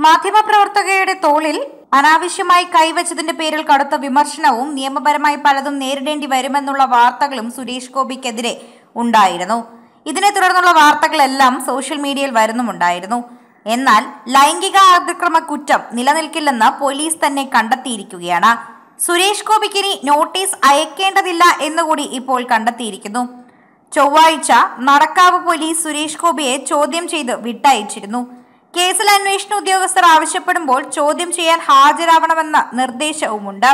മാധ്യമപ്രവർത്തകയുടെ തോളിൽ അനാവശ്യമായി കൈവച്ചതിന്റെ പേരിൽ കടുത്ത വിമർശനവും നിയമപരമായി പലതും നേരിടേണ്ടി വരുമെന്നുള്ള വാർത്തകളും സുരേഷ് ഗോപിക്കെതിരെ ഉണ്ടായിരുന്നു ഇതിനെ തുടർന്നുള്ള വാർത്തകളെല്ലാം സോഷ്യൽ മീഡിയയിൽ വരുന്നുമുണ്ടായിരുന്നു എന്നാൽ ലൈംഗിക അതിക്രമ കുറ്റം നിലനിൽക്കില്ലെന്ന് പോലീസ് തന്നെ കണ്ടെത്തിയിരിക്കുകയാണ് സുരേഷ് ഗോപിക്ക് ഇനി നോട്ടീസ് അയക്കേണ്ടതില്ല എന്നുകൂടി ഇപ്പോൾ കണ്ടെത്തിയിരിക്കുന്നു ചൊവ്വാഴ്ച നടക്കാവ് പോലീസ് സുരേഷ് ഗോപിയെ ചോദ്യം ചെയ്ത് വിട്ടയച്ചിരുന്നു കേസിൽ അന്വേഷണ ഉദ്യോഗസ്ഥർ ആവശ്യപ്പെടുമ്പോൾ ചോദ്യം ചെയ്യാൻ ഹാജരാവണമെന്ന നിർദ്ദേശവുമുണ്ട്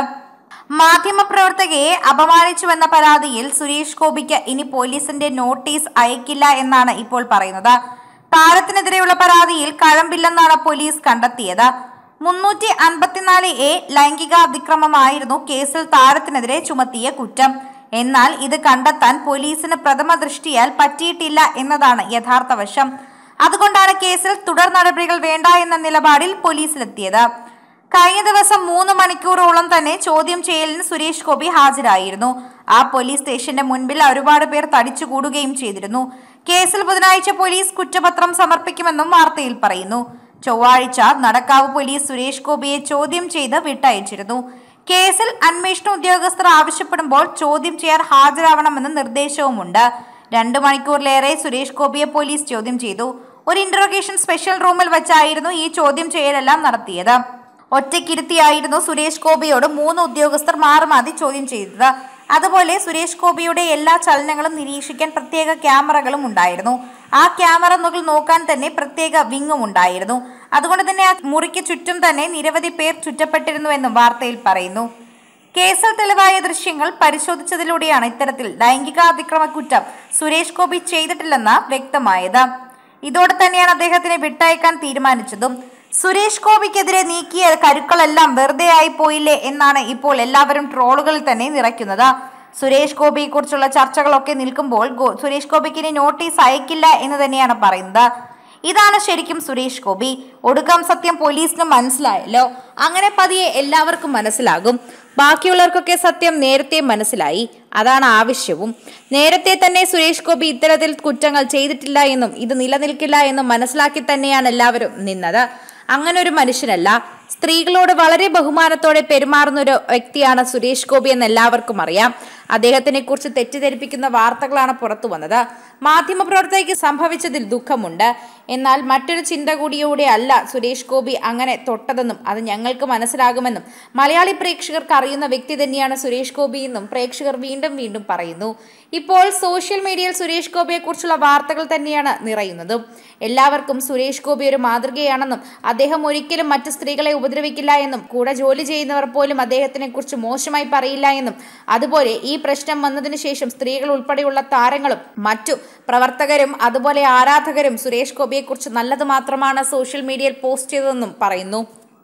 മാധ്യമപ്രവർത്തകയെ അപമാനിച്ചുവെന്ന പരാതിയിൽ സുരേഷ് ഗോപിക്ക് ഇനി പോലീസിന്റെ നോട്ടീസ് അയക്കില്ല എന്നാണ് ഇപ്പോൾ പറയുന്നത് താരത്തിനെതിരെയുള്ള പരാതിയിൽ കഴമ്പില്ലെന്നാണ് പോലീസ് കണ്ടെത്തിയത് മുന്നൂറ്റി അൻപത്തിനാല് എ ലൈംഗിക അതിക്രമമായിരുന്നു കേസിൽ താരത്തിനെതിരെ ചുമത്തിയ കുറ്റം എന്നാൽ ഇത് കണ്ടെത്താൻ പോലീസിന് പ്രഥമ ദൃഷ്ടിയാൽ പറ്റിയിട്ടില്ല എന്നതാണ് യഥാർത്ഥ വശം അതുകൊണ്ടാണ് കേസിൽ തുടർ നടപടികൾ വേണ്ട എന്ന നിലപാടിൽ പോലീസിലെത്തിയത് കഴിഞ്ഞ ദിവസം മൂന്ന് മണിക്കൂറോളം തന്നെ ചോദ്യം ചെയ്യലിന് സുരേഷ് ഗോപി ഹാജരായിരുന്നു ആ പോലീസ് സ്റ്റേഷന്റെ മുൻപിൽ ഒരുപാട് പേർ തടിച്ചുകൂടുകയും ചെയ്തിരുന്നു കേസിൽ ബുധനാഴ്ച പോലീസ് കുറ്റപത്രം സമർപ്പിക്കുമെന്നും വാർത്തയിൽ പറയുന്നു ചൊവ്വാഴ്ച നടക്കാവ് പോലീസ് സുരേഷ് ഗോപിയെ ചോദ്യം ചെയ്ത് വിട്ടയച്ചിരുന്നു കേസിൽ അന്വേഷണ ഉദ്യോഗസ്ഥർ ആവശ്യപ്പെടുമ്പോൾ ചോദ്യം ചെയ്യാൻ ഹാജരാവണമെന്ന് നിർദ്ദേശവുമുണ്ട് രണ്ടു മണിക്കൂറിലേറെ സുരേഷ് ഗോപിയെ പോലീസ് ചോദ്യം ചെയ്തു ഒരു ഇന്ററോഗേഷൻ സ്പെഷ്യൽ റൂമിൽ വെച്ചായിരുന്നു ഈ ചോദ്യം ചെയ്യലെല്ലാം നടത്തിയത് ഒറ്റയ്ക്കിരുത്തിയായിരുന്നു സുരേഷ് ഗോപിയോട് മൂന്ന് ഉദ്യോഗസ്ഥർ മാറി മാറി ചോദ്യം ചെയ്തത് അതുപോലെ സുരേഷ് ഗോപിയുടെ എല്ലാ ചലനങ്ങളും നിരീക്ഷിക്കാൻ പ്രത്യേക ക്യാമറകളും ഉണ്ടായിരുന്നു ആ ക്യാമറകൾ നോക്കാൻ തന്നെ പ്രത്യേക വിങ്ങും ഉണ്ടായിരുന്നു അതുകൊണ്ട് തന്നെ ആ മുറിക്ക് ചുറ്റും തന്നെ നിരവധി പേർ ചുറ്റപ്പെട്ടിരുന്നുവെന്നും വാർത്തയിൽ പറയുന്നു കേസിൽ തെളിവായ ദൃശ്യങ്ങൾ പരിശോധിച്ചതിലൂടെയാണ് ഇത്തരത്തിൽ ലൈംഗികാതിക്രമ കുറ്റം സുരേഷ് ഗോപി ചെയ്തിട്ടില്ലെന്ന് വ്യക്തമായത് ഇതോടെ തന്നെയാണ് അദ്ദേഹത്തിനെ വിട്ടയക്കാൻ തീരുമാനിച്ചതും സുരേഷ് ഗോപിക്കെതിരെ നീക്കിയ കരുക്കളെല്ലാം വെറുതെ ആയി പോയില്ലേ എന്നാണ് ഇപ്പോൾ എല്ലാവരും ട്രോളുകളിൽ തന്നെ നിറയ്ക്കുന്നത് സുരേഷ് ഗോപിയെ കുറിച്ചുള്ള ചർച്ചകളൊക്കെ നിൽക്കുമ്പോൾ ഗോ- സുരേഷ് ഗോപിക്ക് ഇനി നോട്ടീസ് അയക്കില്ല എന്ന് തന്നെയാണ് പറയുന്നത് ഇതാണ് ശരിക്കും സുരേഷ് ഗോപി ഒടുക്കം സത്യം പോലീസിന് മനസ്സിലായല്ലോ അങ്ങനെ പതിയെ എല്ലാവർക്കും മനസ്സിലാകും ബാക്കിയുള്ളവർക്കൊക്കെ സത്യം നേരത്തെ മനസ്സിലായി അതാണ് ആവശ്യവും നേരത്തെ തന്നെ സുരേഷ് ഗോപി ഇത്തരത്തിൽ കുറ്റങ്ങൾ ചെയ്തിട്ടില്ല എന്നും ഇത് നിലനിൽക്കില്ല എന്നും മനസ്സിലാക്കി തന്നെയാണ് എല്ലാവരും നിന്നത് അങ്ങനെ ഒരു മനുഷ്യനല്ല സ്ത്രീകളോട് വളരെ ബഹുമാനത്തോടെ പെരുമാറുന്ന ഒരു വ്യക്തിയാണ് സുരേഷ് ഗോപി എന്ന് എല്ലാവർക്കും അറിയാം അദ്ദേഹത്തിനെ കുറിച്ച് തെറ്റിദ്ധരിപ്പിക്കുന്ന വാർത്തകളാണ് പുറത്തു വന്നത് മാധ്യമപ്രവർത്തകയ്ക്ക് സംഭവിച്ചതിൽ ദുഃഖമുണ്ട് എന്നാൽ മറ്റൊരു ചിന്ത കൂടിയോടെ അല്ല സുരേഷ് ഗോപി അങ്ങനെ തൊട്ടതെന്നും അത് ഞങ്ങൾക്ക് മനസ്സിലാകുമെന്നും മലയാളി പ്രേക്ഷകർക്ക് അറിയുന്ന വ്യക്തി തന്നെയാണ് സുരേഷ് ഗോപി എന്നും പ്രേക്ഷകർ വീണ്ടും വീണ്ടും പറയുന്നു ഇപ്പോൾ സോഷ്യൽ മീഡിയയിൽ സുരേഷ് ഗോപിയെ കുറിച്ചുള്ള വാർത്തകൾ തന്നെയാണ് നിറയുന്നതും എല്ലാവർക്കും സുരേഷ് ഗോപി ഒരു മാതൃകയാണെന്നും അദ്ദേഹം ഒരിക്കലും മറ്റു സ്ത്രീകളെ ഉപദ്രവിക്കില്ല എന്നും കൂടെ ജോലി ചെയ്യുന്നവർ പോലും അദ്ദേഹത്തിനെ കുറിച്ച് മോശമായി പറയില്ല എന്നും അതുപോലെ ഈ പ്രശ്നം വന്നതിന് ശേഷം സ്ത്രീകൾ ഉൾപ്പെടെയുള്ള താരങ്ങളും മറ്റു പ്രവർത്തകരും അതുപോലെ ആരാധകരും സുരേഷ് ഗോപിയെക്കുറിച്ച് നല്ലത് മാത്രമാണ് സോഷ്യൽ മീഡിയയിൽ പോസ്റ്റ് ചെയ്തതെന്നും പറയുന്നു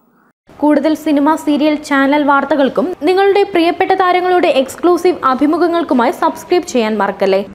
കൂടുതൽ സിനിമ സീരിയൽ ചാനൽ വാർത്തകൾക്കും നിങ്ങളുടെ പ്രിയപ്പെട്ട താരങ്ങളുടെ എക്സ്ക്ലൂസീവ് അഭിമുഖങ്ങൾക്കുമായി സബ്സ്ക്രൈബ് ചെയ്യാൻ മറക്കല്ലേ